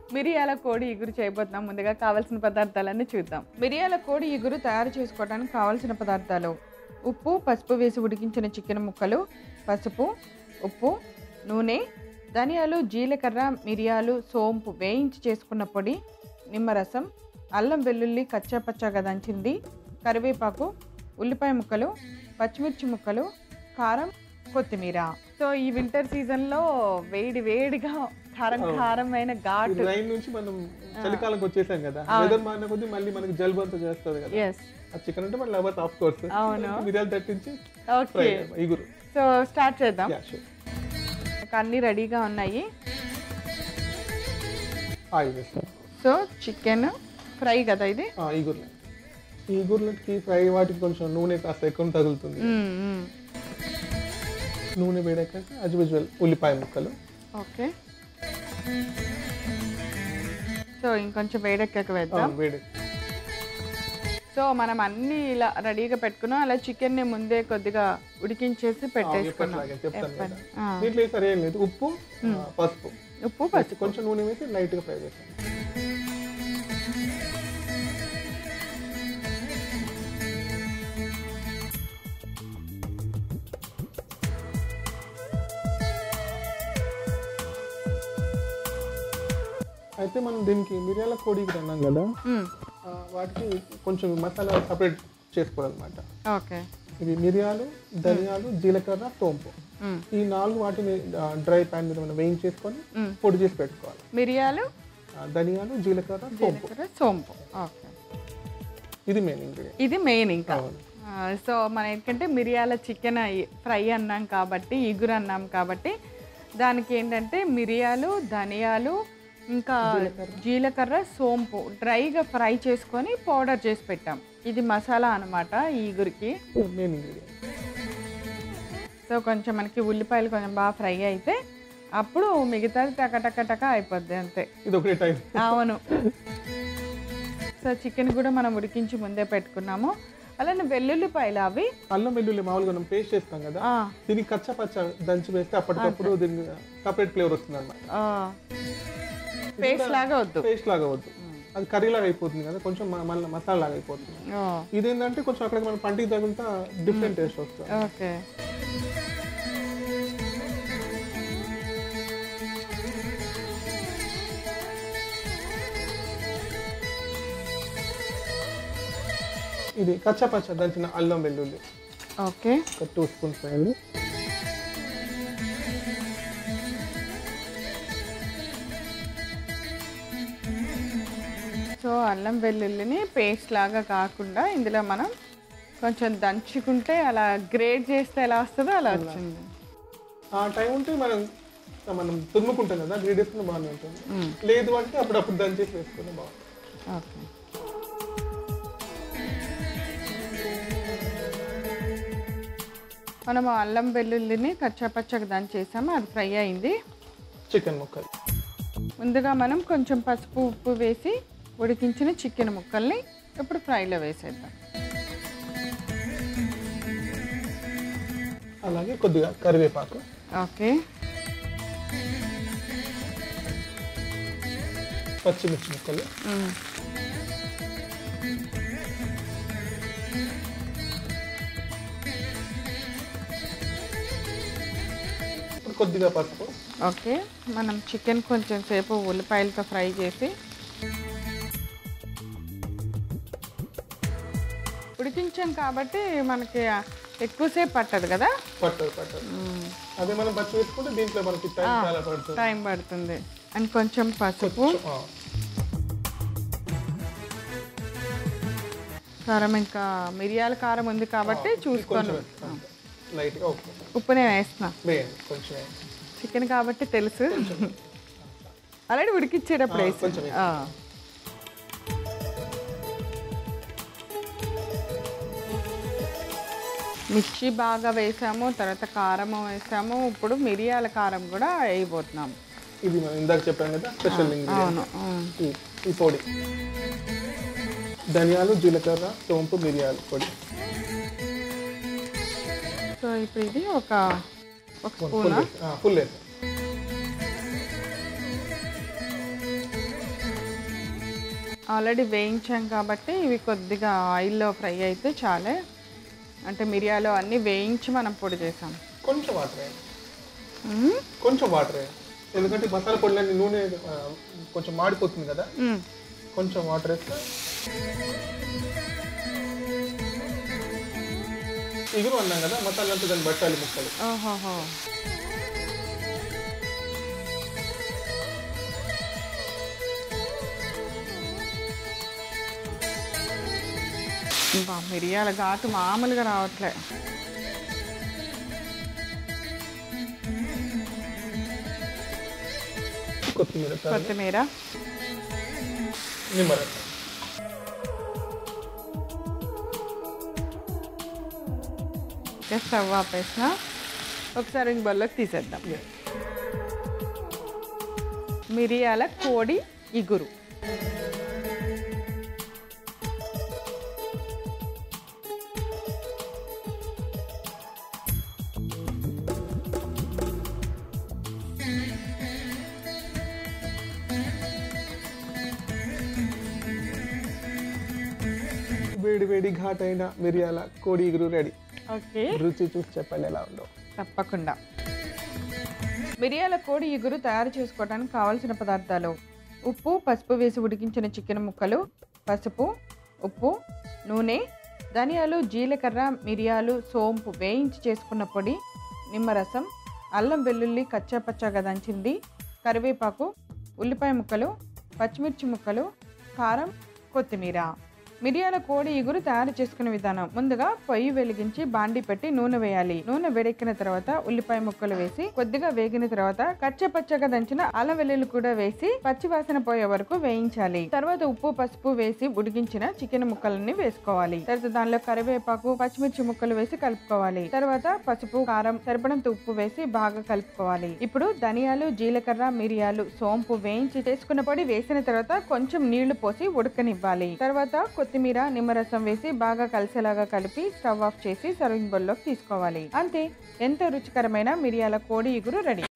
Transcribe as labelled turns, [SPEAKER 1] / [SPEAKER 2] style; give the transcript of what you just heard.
[SPEAKER 1] మిరియాల కోడి ఇగురు చేయబోతున్నాం ముందుగా కావాల్సిన పదార్థాలన్నీ చూద్దాం మిరియాల కోడి ఇగురు తయారు చేసుకోవడానికి కావాల్సిన పదార్థాలు ఉప్పు పసుపు వేసి ఉడికించిన చికెన్ ముక్కలు పసుపు ఉప్పు నూనె ధనియాలు జీలకర్ర మిరియాలు సోంపు వేయించి చేసుకున్న పొడి నిమ్మరసం అల్లం వెల్లుల్లి కచ్చా పచ్చాగా దంచింది కరివేపాకు ఉల్లిపాయ ముక్కలు పచ్చిమిర్చి ముక్కలు కారం కొత్తిమీర సో ఈ వింటర్ సీజన్లో వేడి వేడిగా కారం కారమైన ఘాటు
[SPEAKER 2] రైన్ నుంచి మనం చలికాలంకి వచ్చేసాం కదా వెదర్ మారిన కొద్దీ మళ్ళీ మనకి జలుబు అంతా చేస్తుంది కదా
[SPEAKER 1] ఎస్
[SPEAKER 2] ఆ చికెన్ అంటే మళ్ళీ అవ్వదు ఆఫ్ కోర్స్
[SPEAKER 1] అవును.
[SPEAKER 2] మిరియాలు తట్టించి
[SPEAKER 1] ఓకే
[SPEAKER 2] ఫ్రై ఇగురు
[SPEAKER 1] సో స్టార్ట్ చేద్దాం
[SPEAKER 2] యా షూర్
[SPEAKER 1] ఇక అన్నీ రెడీగా ఉన్నాయి
[SPEAKER 2] ఆయిల్ వేస్తాం
[SPEAKER 1] సో చికెన్ ఫ్రై కదా ఇది
[SPEAKER 2] ఆ, ఇగుర్లు ఈ ఇగుర్లకి ఫ్రై వాటికి కొంచెం నూనె కాస్త ఎక్కువ తగులుతుంది
[SPEAKER 1] మ్మ్, మ్మ్.
[SPEAKER 2] నూనె వేడాక యాజ్ యూజువల్ ఉల్లిపాయ ముక్కలు
[SPEAKER 1] ఓకే సో ఇంకొంచెం వేడెక్కక
[SPEAKER 2] ఆ,
[SPEAKER 1] వేద్దాం
[SPEAKER 2] వేడి
[SPEAKER 1] సో మనం అన్ని ఇలా రెడీగా పెట్టుకున్నాం అలా చికెన్ని ముందే కొద్దిగా ఉడికించేసి పెట్టేసుకున్నాం
[SPEAKER 2] ఎప్పటిలాగే చెప్తాను
[SPEAKER 1] ఎప్పటి-
[SPEAKER 2] కదా
[SPEAKER 1] ఆ.
[SPEAKER 2] దీంట్లో వేసారు ఏం లేదు ఉప్పు ఆ, పసుపు
[SPEAKER 1] ఉప్పు పసుపు
[SPEAKER 2] కొంచెం నూనె వేసి లైట్ గా ఫ్రై చేస్తాను అయితే మనం దీనికి మిరియాల కోడికి అన్నాం కదా
[SPEAKER 1] మ్మ్.
[SPEAKER 2] ఆ, వాటికి కొంచెం మసాలా సపరేట్ చేసుకోవాలన్నమాట
[SPEAKER 1] ఓకే
[SPEAKER 2] ఇవి మిరియాలు ధనియాలు జీలకర్ర సోంపు
[SPEAKER 1] మ్మ్.
[SPEAKER 2] ఈ నాలుగు వాటిని డ్రై ప్యాన్ మీద మనం వేయించేసుకొని
[SPEAKER 1] మ్మ్.
[SPEAKER 2] పొడి చేసి పెట్టుకోవాలి
[SPEAKER 1] మిరియాలు
[SPEAKER 2] ఆ, ధనియాలు జీలకర్ర సోంపు
[SPEAKER 1] జీలకర్ర సోంపు ఓకే
[SPEAKER 2] ఇది మెయిన్ ఇంగ్రీడియంట్
[SPEAKER 1] ఇది మెయిన్ ఇంకా
[SPEAKER 2] అవును
[SPEAKER 1] ఆ, సో మనం ఏంటంటే మిరియాల చికెన్ ఫ్రై అన్నాం కాబట్టి ఇగురు అన్నాం కాబట్టి దానికి ఏంటంటే మిరియాలు ధనియాలు ఇంకా జీలకర్ర సోంపు డ్రైగా ఫ్రై చేసుకొని పౌడర్ చేసి పెట్టాం ఇది మసాలా అనమాట ఈ ఇగురికి
[SPEAKER 2] మెయిన్ ఇంగ్రీడియంట్
[SPEAKER 1] సో కొంచెం మనకి ఉల్లిపాయలు కొంచెం బాగా ఫ్రై అయితే అప్పుడు మిగతాది టక టక టక అయిపోద్ది అంతే
[SPEAKER 2] ఇది ఒకటే టైం
[SPEAKER 1] అవును సో చికెన్ కూడా మనం ఉడికించి ముందే పెట్టుకున్నాము అలానే వెల్లుల్లిపాయలు అవి
[SPEAKER 2] అల్లం వెల్లుల్లి మామూలుగా మనం పేస్ట్ చేస్తాం కదా
[SPEAKER 1] ఆ,
[SPEAKER 2] దీనికి కచ్చా పచ్చ దంచి వేస్తే అప్పటికప్పుడు దీనికి సపరేట్ ఫ్లేవర్ వస్తుంది అనమాట
[SPEAKER 1] ఆ, పేస్ట్ లాగా వద్దు
[SPEAKER 2] పేస్ట్ లాగా వద్దు అది కర్రీ లాగా అయిపోతుంది కదా కొంచెం మ- మళ్ళీ మసాలా లాగా అయిపోతుంది
[SPEAKER 1] ఓ,
[SPEAKER 2] ఇదేంటంటే కొంచెం అక్కడ మన పంటికి తగిలితే డిఫరెంట్ టేస్ట్ వస్తుంది
[SPEAKER 1] ఓకే
[SPEAKER 2] ఇది కచ్చా పచ్చ దంచిన అల్లం వెల్లుల్లి
[SPEAKER 1] ఓకే
[SPEAKER 2] ఒక టూ స్పూన్స్ వేయండి
[SPEAKER 1] సో అల్లం వెల్లుల్లిని పేస్ట్ లాగా కాకుండా ఇందులో మనం కొంచెం దంచుకుంటే అలా గ్రేట్ చేస్తే ఎలా వస్తుందో అలా వచ్చింది
[SPEAKER 2] ఆ టైం ఉంటే మనం మనం తురుముకుంటాం కదా గ్రేడ్ వేసుకుని బాగానే ఉంటుంది లేదు అంటే అప్పుడప్పుడు దంచేసి వేసుకుని బాగుంటుంది
[SPEAKER 1] ఓకే మనము అల్లం వెల్లుల్లిని కచ్చాపచ్చగా దంచేసాము అది ఫ్రై అయింది
[SPEAKER 2] చికెన్ ముక్కలు
[SPEAKER 1] ముందుగా మనం కొంచెం పసుపు ఉప్పు వేసి ఉడికించిన చికెన్ ముక్కల్ని ఇప్పుడు ఫ్రైలో వేసేద్దాం
[SPEAKER 2] అలాగే కొద్దిగా కరివేపాకు
[SPEAKER 1] ఓకే
[SPEAKER 2] పచ్చిమిర్చి ముక్కలు
[SPEAKER 1] మ్మ్.
[SPEAKER 2] ఇప్పుడు కొద్దిగా పసుపు
[SPEAKER 1] ఓకే మనం చికెన్ కొంచెం సేపు ఉల్లిపాయలతో ఫ్రై చేసి ఉడికించాం కాబట్టి మనకి ఎక్కువసేపు పట్టదు కదా
[SPEAKER 2] పట్టదు పట్టదు అదే మనం పచ్చి వేసుకుంటే దీంట్లో మనకి టైం చాలా పడుతుంది
[SPEAKER 1] టైం పడుతుంది అండ్ కొంచెం పసుపు
[SPEAKER 2] ఆ,
[SPEAKER 1] కారం ఇంకా మిరియాల కారం ఉంది కాబట్టి చూసుకొని
[SPEAKER 2] కొంచెం లైట్గా ఓకే
[SPEAKER 1] ఉప్పు నేను వేస్తున్నా
[SPEAKER 2] వేయండి కొంచెం వేయండి
[SPEAKER 1] చికెన్ కాబట్టి తెలుసు ఆల్రెడీ ఉడికిచ్చేటప్పుడు
[SPEAKER 2] ఆ,
[SPEAKER 1] వేసి
[SPEAKER 2] కొంచెం వేసి.
[SPEAKER 1] మిర్చి బాగా వేసాము తర్వాత కారం వేసాము ఇప్పుడు మిరియాల కారం కూడా వేయబోతున్నాము
[SPEAKER 2] ఇది మనం ఇందాక చెప్పాం కదా స్పెషల్ ఇంగ్రీడియంట్
[SPEAKER 1] అవును ఉమ్.
[SPEAKER 2] ఈ ఈ పొడి ధనియాలు జీలకర్ర సోంపు మిరియాలు పొడి
[SPEAKER 1] సో ఇప్పుడు ఇది ఒక ఒక
[SPEAKER 2] ఫుల్
[SPEAKER 1] స్పూన్
[SPEAKER 2] ఫుల్ వేసి
[SPEAKER 1] ఆల్రెడీ వేయించాం కాబట్టి ఇవి కొద్దిగా ఆయిల్లో ఫ్రై అయితే చాలే అంటే మిరియాలు అన్నీ వేయించి మనం పొడి చేసాం
[SPEAKER 2] కొంచెం వాటర్ వేయండి
[SPEAKER 1] మ్మ్.
[SPEAKER 2] కొంచెం వాటర్ వేయండి ఎందుకంటే మసాలా పొడిలన్నీ నూనె ఆ, కొంచెం మాడిపోతుంది కదా
[SPEAKER 1] మ్మ్.
[SPEAKER 2] కొంచెం వాటర్ వేస్తే ఇగురు అన్నాం కదా మసాలా అంతా దాన్ని పట్టాలి ముక్కలు
[SPEAKER 1] ఓహోహో బా మిరియాల ఘాటు మామూలుగా రావట్లే
[SPEAKER 2] కొత్తిమీర చాలు.
[SPEAKER 1] కొత్తిమీర
[SPEAKER 2] నిమ్మరసం
[SPEAKER 1] ఇంకా స్టవ్ ఆపేసిన ఒకసారి ఇంక బల్లోకి తీసేద్దాం
[SPEAKER 2] Yeah.
[SPEAKER 1] మిరియాల కోడి ఇగురు
[SPEAKER 2] వేడి వేడి ఘాటైన మిరియాల కోడి ఇగురు రెడీ
[SPEAKER 1] ఓకే
[SPEAKER 2] రుచి చూసి చెప్పండి ఎలా ఉందో
[SPEAKER 1] తప్పకుండా మిరియాల కోడి ఇగురు తయారు చేసుకోవడానికి కావలసిన పదార్థాలు ఉప్పు పసుపు వేసి ఉడికించిన చికెన్ ముక్కలు పసుపు ఉప్పు నూనె ధనియాలు జీలకర్ర మిరియాలు సోంపు వేయించి చేసుకున్న పొడి నిమ్మరసం అల్లం వెల్లుల్లి కచ్చా పచ్చాగా దంచింది కరివేపాకు ఉల్లిపాయ ముక్కలు పచ్చిమిర్చి ముక్కలు కారం కొత్తిమీర మిరియాల కోడి ఇగురు తయారు చేసుకునే విధానం ముందుగా పొయ్యి వెలిగించి బాండి పెట్టి నూనె వేయాలి నూనె వేడెక్కిన తర్వాత ఉల్లిపాయ ముక్కలు వేసి కొద్దిగా వేగిన తర్వాత కచ్చ పచ్చగా దంచిన అల్లం వెల్లుల్లి కూడా వేసి పచ్చి వాసన పోయే వరకు వేయించాలి తర్వాత ఉప్పు పసుపు వేసి ఉడికించిన చికెన్ ముక్కలని వేసుకోవాలి తర్వాత దానిలో కరివేపాకు పచ్చిమిర్చి ముక్కలు వేసి కలుపుకోవాలి తర్వాత పసుపు కారం సరిపడంత ఉప్పు వేసి బాగా కలుపుకోవాలి ఇప్పుడు ధనియాలు జీలకర్ర మిరియాలు సోంపు వేయించి చేసుకున్న పొడి వేసిన తర్వాత కొంచెం నీళ్లు పోసి ఉడకనివ్వాలి తర్వాత కొత్తిమీర నిమ్మరసం వేసి బాగా కలిసేలాగా కలిపి స్టవ్ ఆఫ్ చేసి సర్వింగ్ బౌల్లోకి తీసుకోవాలి అంతే ఎంతో రుచికరమైన మిరియాల కోడి ఇగురు రెడీ